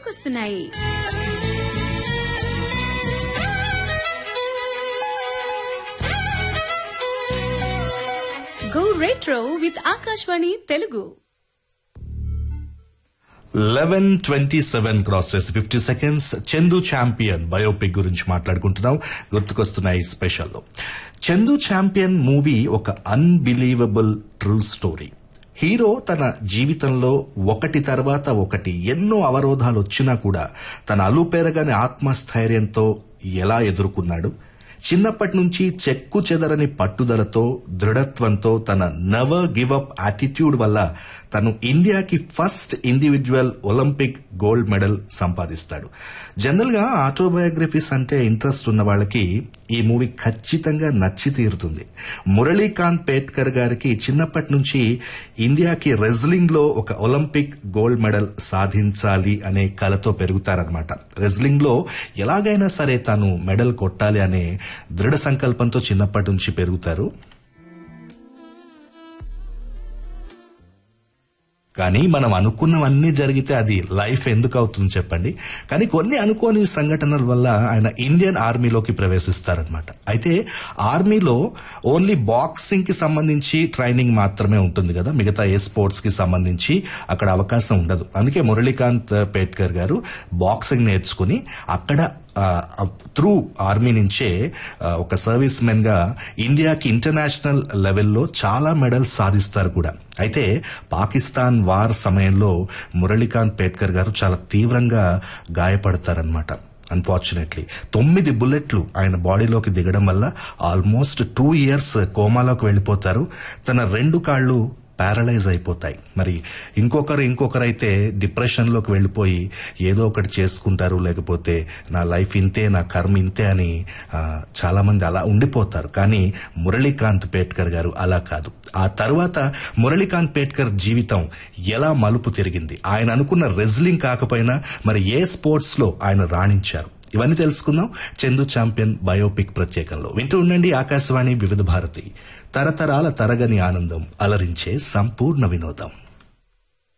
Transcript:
గుర్తుకొస్తున్నాయి go retro with Akashvani Telugu eleven twenty seven cross చేసి fifty seconds Chandu Champion biopic గురించి మాట్లాడుకుంటున్నాం గుర్తుకొస్తున్నాయి స్పెషల్లో చందు ఛాంపియన్ మూవీ ఒక అన్బిలీవబుల్ ట్రూ స్టోరీ హీరో తన జీవితంలో ఒకటి తర్వాత ఒకటి ఎన్నో అవరోధాలు వచ్చినా కూడా తన అలుపెరగని ఆత్మస్థైర్యంతో ఎలా ఎదుర్కొన్నాడు చిన్నప్పటి నుంచి చెక్కు చెదరని పట్టుదలతో దృఢత్వంతో తన నెవర్ గివ్ అప్ యాటిట్యూడ్ వల్ల తను ఇండియాకి first individual Olympic gold medal సంపాదిస్తాడు జనరల్ గా ఆటోబయోగ్రఫీస్ అంటే ఇంట్రెస్ట్ ఉన్న వాళ్ళకి ఈ మూవీ ఖచ్చితంగా నచ్చి తీరుతుంది మురళీకాంత్ పేట్కర్ గారికి చిన్నప్పటి నుంచి ఇండియాకి రెజ్లింగ్ లో ఒక ఒలింపిక్ గోల్డ్ మెడల్ సాధించాలి అనే కలతో పెరుగుతారనమాట రెజ్లింగ్ లో ఎలాగైనా సరే తాను మెడల్ కొట్టాలి అనే దృఢ సంకల్పంతో చిన్నప్పటి నుంచి పెరుగుతారు కానీ మనం అనుకున్నవన్నీ జరిగితే అది లైఫ్ ఎందుకు అవుతుంది చెప్పండి కానీ కొన్ని అనుకోని సంఘటనల వల్ల ఆయన ఇండియన్ ఆర్మీలోకి ప్రవేశిస్తారనమాట అయితే ఆర్మీలో ఓన్లీ బాక్సింగ్ కి సంబంధించి ట్రైనింగ్ మాత్రమే ఉంటుంది కదా మిగతా ఏ స్పోర్ట్స్ కి సంబంధించి అక్కడ అవకాశం ఉండదు అందుకే మురళీకాంత్ పేట్కర్ గారు బాక్సింగ్ నేర్చుకుని అక్కడ త్రూ ఆర్మీ నుంచే ఆ, ఒక సర్వీస్ మెన్ గా ఇండియాకి ఇంటర్నేషనల్ లెవెల్లో చాలా మెడల్స్ సాధిస్తారు కూడా అయితే పాకిస్తాన్ వార్ సమయంలో మురళీకాంత్ పేట్కర్ గారు చాలా తీవ్రంగా గాయపడతారనమాట అన్ఫార్చునేట్లీ తొమ్మిది బుల్లెట్లు ఆయన బాడీలోకి దిగడం వల్ల ఆల్మోస్ట్ టూ ఇయర్స్ కోమాలోకి వెళ్ళిపోతారు తన రెండు కాళ్ళు పారలైజ్ అయిపోతాయి మరి ఇంకొకరు ఇంకొకరైతే డిప్రెషన్లోకి వెళ్ళిపోయి ఏదో ఒకటి చేసుకుంటారు లేకపోతే నా లైఫ్ ఇంతే నా కర్మ ఇంతే అని ఆ, చాలా మంది అలా ఉండిపోతారు కానీ మురళీకాంత్ పేట్కర్ గారు అలా కాదు ఆ తర్వాత మురళీకాంత్ పేట్కర్ జీవితం ఎలా మలుపు తిరిగింది ఆయన అనుకున్న రెజ్లింగ్ కాకపోయినా మరి ఏ స్పోర్ట్స్ లో ఆయన రాణించారు ఇవన్నీ తెలుసుకుందాం చందు ఛాంపియన్ బయోపిక్ ప్రత్యేకంలో వింటూ ఉండండి ఆకాశవాణి వివిధ భారతి తరతరాల తరగని ఆనందం అలరించే సంపూర్ణ వినోదం